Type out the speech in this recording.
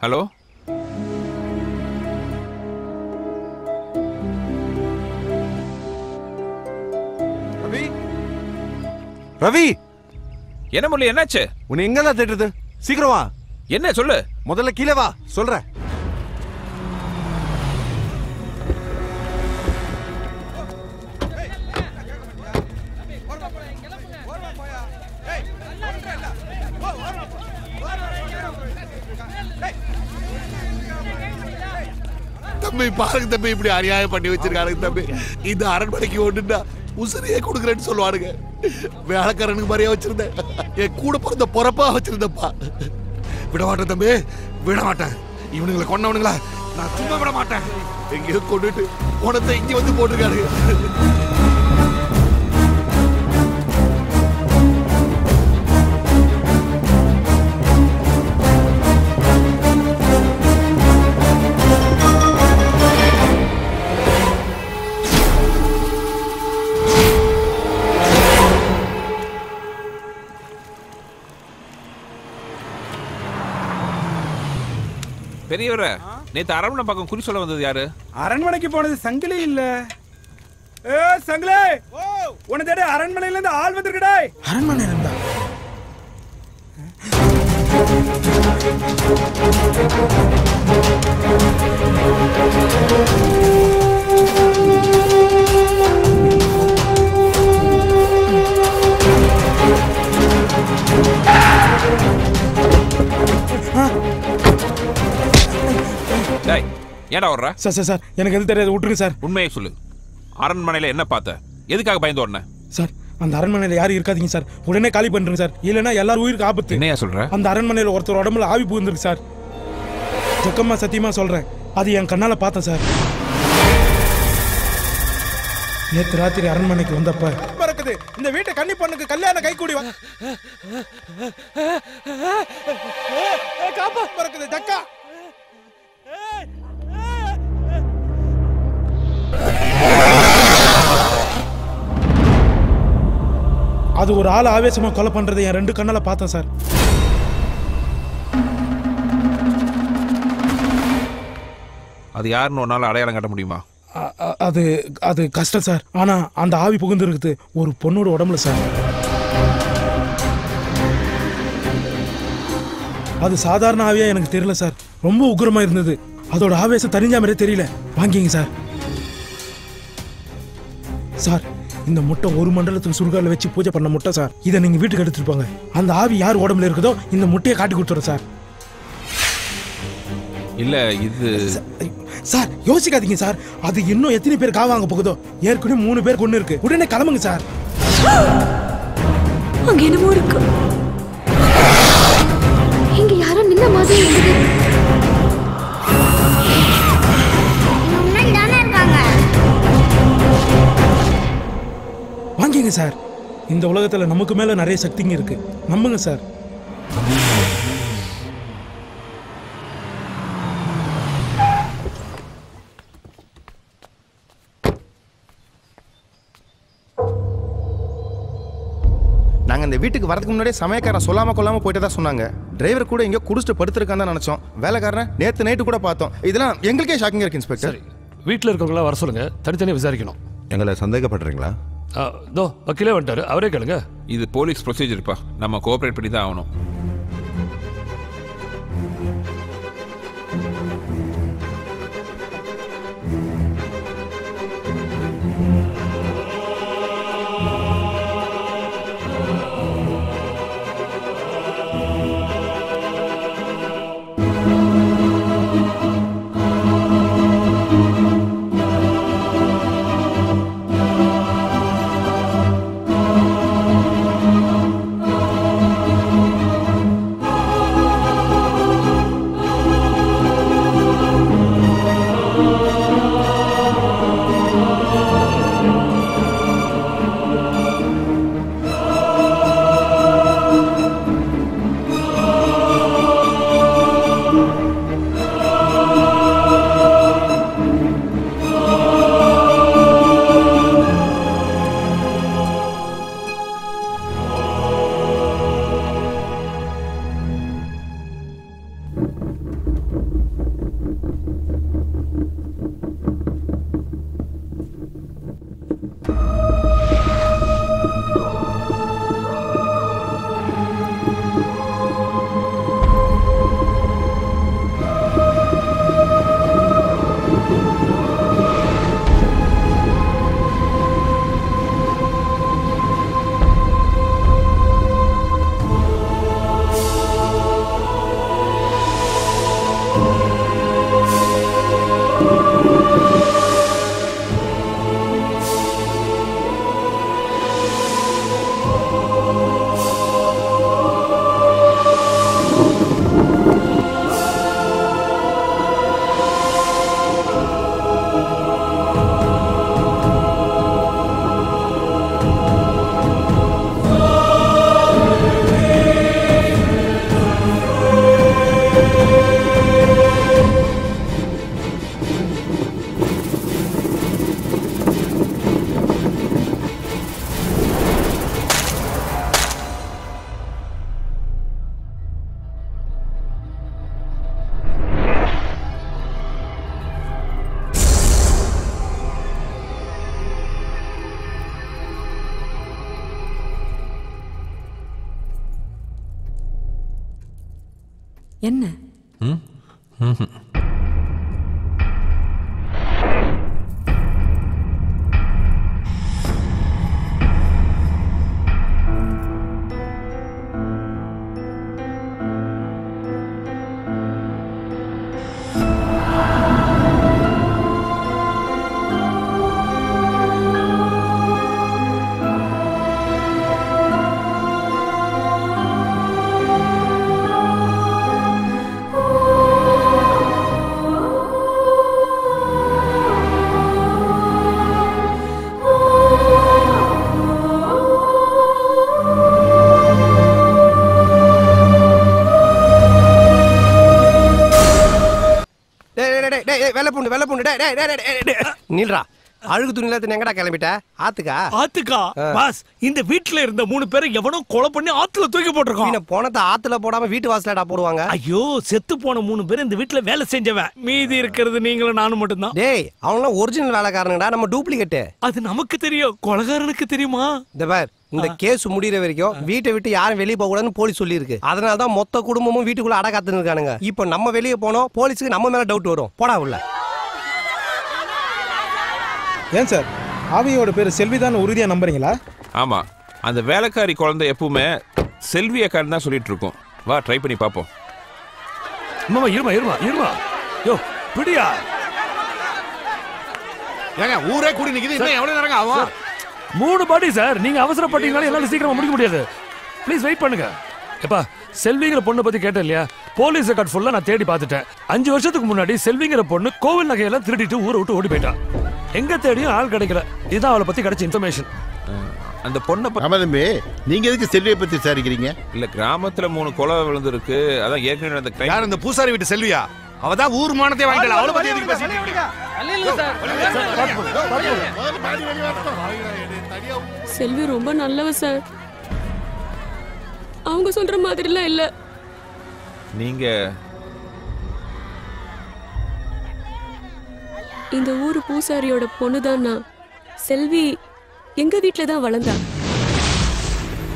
Hello Ravi Ravi என்ன முரளி என்னாச்சு உன்னை எங்கெல்லாம் தேடுறது சீக்கிரம் வா என்ன சொல்லு முதல்ல கீழே வா சொல்றேன் தம்பி பாருங்க தம்பி இப்படி அநியாயம் பண்ணி வச்சிருக்கானுங்க தம்பி இந்த அரண்மனைக்கு ஒண்ணுன்னா உசிரியே கொடுக்குறேன்னு சொல்லுவானுங்க வேலைக்காரனுக்கு மாதிரியா வச்சிருந்தேன் என் கூட பிறந்த பொறப்பா வச்சிருந்தப்பா விட மாட்டேன் தம்பி விட மாட்டேன் இவனுங்களை கொண்டவனுங்களா நான் சும்மா விட மாட்டேன் எங்கேயோ கொண்டுட்டு உனத்தை இங்க வந்து போட்டிருக்கானுங்க பெரியவர நேத்து அரவணை பக்கம் குறி சொல்ல வந்தது யாரு அரண்மனைக்கு போனது சங்கிலி இல்ல ஏ சங்கிலி உன தேடி அரண்மனையில இருந்து ஆள் வந்திருக்கடா அரண்மனை இருந்தா டேய் ஏன்டா வர்ற சார் சார் சார் எனக்கு எது தெரியாது விட்டுருங்க சார் உண்மையை சொல்லு அரண்மனையில என்ன பார்த்த எதுக்காக பயந்து ஓடுன சார் அந்த அரண்மனையில யாரும் இருக்காதீங்க சார் உடனே காலி பண்ணுங்க சார் இல்லைன்னா எல்லாரும் உயிருக்கு ஆபத்து என்னையா சொல்ற அந்த அரண்மனையில ஒருத்தர் உடம்புல ஆவி புகுந்திருக்கு சார் ஜக்கம்மா சத்தியமா சொல்றேன் அது என் கண்ணால பார்த்தேன் சார் நேத்து ராத்திரி அரண்மனைக்கு வந்தப்ப பறக்குது இந்த வீட்டை கன்னி பொண்ணுக்கு கல்யாண கை கூடி காப்பா பறக்குது ஜக்கா அது ஒரு ஆள் ஆவேசமா கொலை பண்றதை என் ரெண்டு கண்ணால பார்த்தேன் சார் அது யாருன்னு உன்னால அடையாளம் காட்ட முடியுமா அ- அ- அது அது கஷ்டம் சார் ஆனா அந்த ஆவி புகுந்து இருக்குது ஒரு பொண்ணோட உடம்புல சார் அது சாதாரண ஆவியா எனக்கு தெரியல சார் ரொம்ப உக்கிரமா இருந்தது அதோட ஆவேசம் தனிஞ்ச மாதிரியே தெரியல வாங்கிங்க சார் சார் இந்த முட்டை ஒரு மண்டலத்துக்கு சுடுகால வச்சு பூஜை பண்ண முட்டை சார் இதை நீங்க வீட்டுக்கு எடுத்துட்டு போங்க அந்த ஆவி யார் உடம்புல இருக்குதோ இந்த முட்டையை காட்டி கொடுத்துறேன் சார் இல்ல இது சார் யோசிக்காதீங்க சார் அது இன்னும் எத்தனை பேர் காவாங்க போகுதோ ஏற்கனவே மூணு பேர் கொண்டு இருக்கு உடனே கிளம்புங்க சார் அங்க என்னமோ இருக்கு இங்க யாரோ நின்ன மாதிரி இருந்தது முன்னாடி தானே இருக்காங்க வாங்கிங்க சார் இந்த உலகத்துல நமக்கு மேல நிறைய சக்திங்க இருக்கு நம்புங்க சார் நாங்க இந்த வீட்டுக்கு வரதுக்கு முன்னாடியே சமயக்காரன் சொல்லாம கொள்ளாம போயிட்டு தான் சொன்னாங்க டிரைவர் கூட எங்கேயோ குடிச்சிட்டு படுத்திருக்கான்னு தான் நினைச்சோம் வேலைக்காரன் நேத்து நைட்டு கூட பார்த்தோம் இதெல்லாம் எங்களுக்கே ஷாக்கிங்கா இருக்கு இன்ஸ்பெக்டர் வீட்டில் இருக்கவங்களாம் வர சொல்லுங்க தனித்தனியாக விசாரிக்கணும் எங்களை சந்தேகப்படுறீங்களா ஆ, தோ வக்கீலே வந்துட்டாரு அவரே கேளுங்க இது போலீஸ் ப்ரொசீஜர்ப்பா நம்ம கோஆபரேட் பண்ணி தான் ஆகணும் என்ன டேய் டேய், டேய் டேய் டேய் வெள்ளை பூண்டு வெள்ளை பூண்டு டேய் டேய் டேய் டேய், டேய் டேய் நில்றா அழுகு துணியில இருந்து எங்கடா கிளம்பிட்ட ஆத்துக்கா ஆத்துக்கா பாஸ் இந்த வீட்ல இருந்த மூணு பேரை எவனோ கொலை பண்ணி ஆத்துல தூக்கி போட்டிருக்கான் நீ போனத ஆத்துல போடாம வீட்டு வாசலடா போடுவாங்க ஐயோ செத்து போன மூணு பேர் இந்த வீட்ல வேலை செஞ்சவன் மீதி இருக்கிறது நீங்களும் நானும் மட்டும்தான் டேய் அவன்லாம் ஒரிஜினல் வேலைக்காரனுடா நம்ம டூப்ளிகேட் அது நமக்கு தெரியும் கொலகாரனுக்கு தெரியுமா இந்த பார் இந்த கேஸ் முடியிற வரைக்கும் வீட்டை விட்டு யாரும் வெளியே போக கூடாதுன்னு போலீஸ் சொல்லியிருக்கு அதனால தான் மொத்த குடும்பமும் வீட்டுக்குள்ள அட காத்துன்னு இருக்கானுங்க இப்போ நம்ம வெளியே போனோம் போலீஸுக்கு நம்ம மேல டவுட் வரும் போடா உள்ள ஏன் சார் ஆவியோட பேர் செல்விதான் உறுதியா நம்புறீங்களா ஆமா அந்த வேலைக்காரி குழந்தை எப்பவுமே செல்வி அக்கான்னு தான் சொல்லிட்டு இருக்கோம் வா ட்ரை பண்ணி பார்ப்போம் அம்மா இருமா இருமா இருமா யோ பிடியா ஏங்க ஊரே கூடி நிக்குது இன்னும் எவ்வளவு நேரம் ஆகும் மூணு பாடி சார் நீங்க அவசரப்பட்டீங்கனால என்னால சீக்கிரமா முடிக்க முடியாது ப்ளீஸ் வெயிட் பண்ணுங்க எப்பா செல்விங்கிற பொண்ணை பத்தி கேட்டேன் இல்லையா போலீஸ் ரெக்கார்ட் ஃபுல்லா நான் தேடி பார்த்துட்டேன் அஞ்சு வருஷத்துக்கு முன்னாடி செல்விங்கிற பொண்ணு கோவில் நகையெல்லாம் திருடிட்டு ஊரை விட்டு ஓடி போயிட்டான் எங்க தேடியும் ஆள் கிடைக்கல இதுதான் அவளை பத்தி கிடைச்ச இன்ஃபர்மேஷன் அந்த பொண்ணை பத்தி ஆமா தம்பி நீங்க எதுக்கு செல்வியை பத்தி விசாரிக்கிறீங்க இல்ல கிராமத்துல மூணு கொலை விழுந்திருக்கு அதான் ஏற்கனவே அந்த crime- யார் இந்த பூசாரி வீட்டு செல்வியா அவ தான் ஊர் மானத்தை வாங்கிட்டா அவளை பத்தி எதுக்கு பேசிட்டு இருக்கீங்க? செல்வி ரொம்ப நல்லவ சார் அவங்க சொல்ற மாதிரிலாம் இல்ல நீங்க இந்த ஊரு பூசாரியோட பொண்ணுதான் நான் செல்வி எங்க வீட்ல தான் வளர்ந்தா